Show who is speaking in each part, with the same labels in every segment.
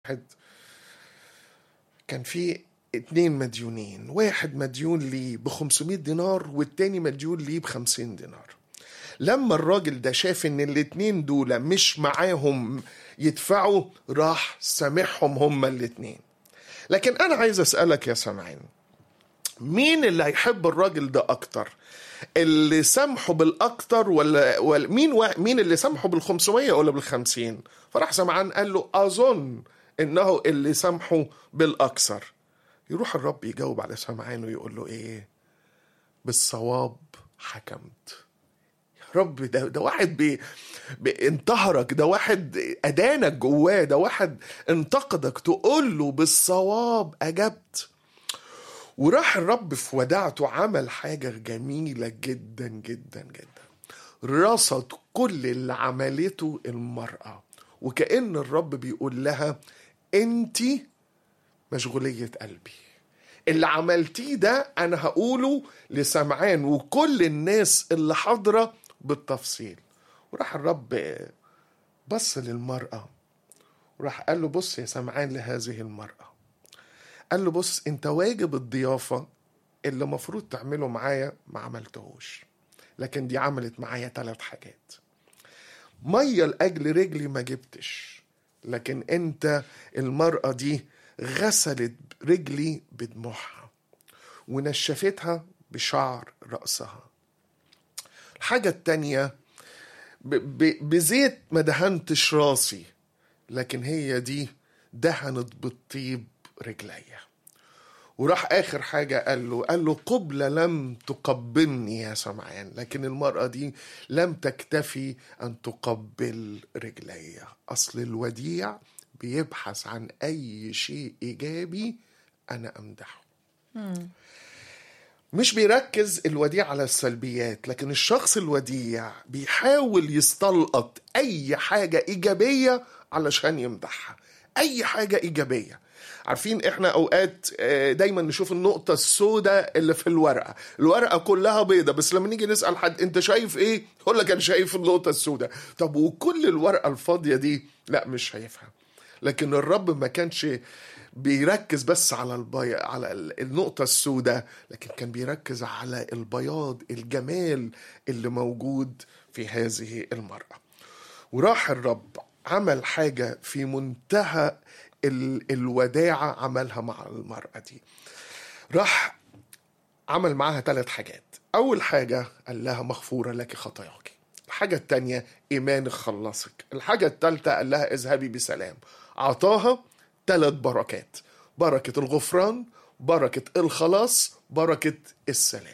Speaker 1: واحد كان في اتنين مديونين واحد مديون ليه ب 500 دينار والتاني مديون ليه ب 50 دينار لما الراجل ده شاف ان الاتنين دول مش معاهم يدفعوا راح سامحهم هما الاتنين لكن انا عايز اسالك يا سامعين مين اللي هيحب الراجل ده اكتر اللي سامحه بالاكتر ولا, ولا مين وا... مين اللي سامحه بال 500 ولا بال 50 فراح سمعان قال له اظن انه اللي سامحه بالاكثر يروح الرب يجاوب على سمعان ويقول له ايه بالصواب حكمت يا رب ده ده واحد بي بي انتهرك ده واحد ادانك جواه ده واحد انتقدك تقول له بالصواب اجبت وراح الرب في وداعته عمل حاجة جميلة جدا جدا جدا رصد كل اللي عملته المرأة وكأن الرب بيقول لها انت مشغولية قلبي اللي عملتيه ده انا هقوله لسمعان وكل الناس اللي حاضرة بالتفصيل وراح الرب بص للمرأة وراح قال له بص يا سمعان لهذه المرأة قال له بص انت واجب الضيافة اللي مفروض تعمله معايا ما عملتهوش لكن دي عملت معايا ثلاث حاجات مية لأجل رجلي ما جبتش لكن انت المرأة دي غسلت رجلي بدموعها ونشفتها بشعر رأسها الحاجة التانية ب- ب- بزيت ما دهنتش راسي لكن هي دي دهنت بالطيب رجليا وراح اخر حاجه قال له قال له قبله لم تقبلني يا سمعان لكن المراه دي لم تكتفي ان تقبل رجليا اصل الوديع بيبحث عن اي شيء ايجابي انا امدحه مش بيركز الوديع على السلبيات لكن الشخص الوديع بيحاول يستلقط اي حاجه ايجابيه علشان يمدحها اي حاجه ايجابيه عارفين احنا اوقات آه، دايما نشوف النقطة السوداء اللي في الورقة الورقة كلها بيضة بس لما نيجي نسأل حد انت شايف ايه يقول لك انا شايف النقطة السوداء طب وكل الورقة الفاضية دي لا مش شايفها لكن الرب ما كانش بيركز بس على البي... على ال- النقطة السوداء لكن كان بيركز على البياض الجمال اللي موجود في هذه المرأة وراح الرب عمل حاجة في منتهى ال... الوداعة عملها مع المرأة دي راح عمل معاها ثلاث حاجات أول حاجة قال لها مغفورة لك خطاياك الحاجة التانية إيمانك خلصك الحاجة التالتة قال لها اذهبي بسلام أعطاها ثلاث بركات بركة الغفران بركة الخلاص بركة السلام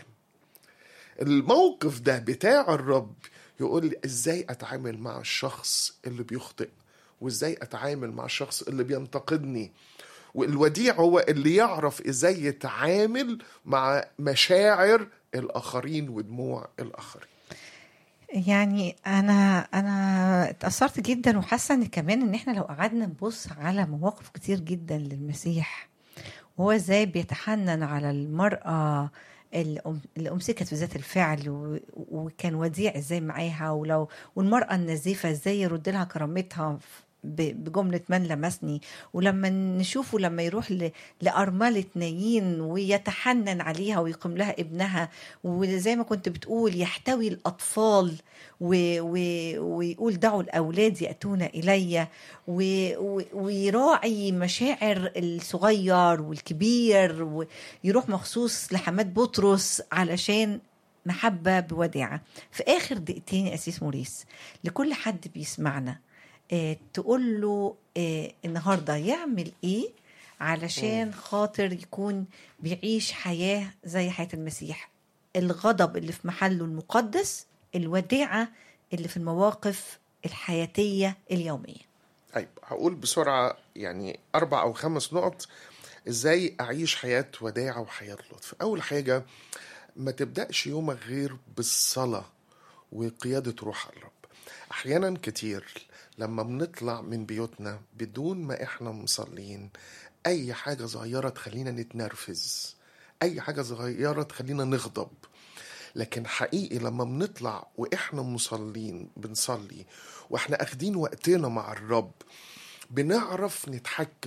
Speaker 1: الموقف ده بتاع الرب يقول لي ازاي اتعامل مع الشخص اللي بيخطئ وازاي اتعامل مع الشخص اللي بينتقدني والوديع هو اللي يعرف ازاي يتعامل مع مشاعر الاخرين ودموع الاخرين
Speaker 2: يعني انا انا اتاثرت جدا وحاسه ان كمان ان احنا لو قعدنا نبص على مواقف كتير جدا للمسيح وهو ازاي بيتحنن على المراه اللي أم- اللي امسكت في ذات الفعل و- وكان وديع ازاي معاها ولو والمراه النزيفه ازاي يرد لها كرامتها ب- بجملة من لمسني ولما نشوفه لما يروح ل- لأرملة نايين ويتحنن عليها ويقيم لها ابنها وزي ما كنت بتقول يحتوي الأطفال و و ويقول دعوا الأولاد يأتون إلي و و ويراعي مشاعر الصغير والكبير ويروح مخصوص لحماد بطرس علشان محبة بوداعة في آخر دقيقتين يا أسيس موريس لكل حد بيسمعنا آه، تقول له آه، النهارده يعمل ايه علشان خاطر يكون بيعيش حياه زي حياه المسيح الغضب اللي في محله المقدس الوداعه اللي في المواقف الحياتيه اليوميه
Speaker 1: طيب هقول بسرعة يعني أربع أو خمس نقط إزاي أعيش حياة وداعة وحياة لطف أول حاجة ما تبدأش يومك غير بالصلاة وقيادة روح الرب أحيانا كتير لما بنطلع من بيوتنا بدون ما إحنا مصلين أي حاجة صغيرة تخلينا نتنرفز أي حاجة صغيرة تخلينا نغضب لكن حقيقي لما بنطلع واحنا مصلين بنصلي واحنا اخدين وقتنا مع الرب بنعرف نتحكم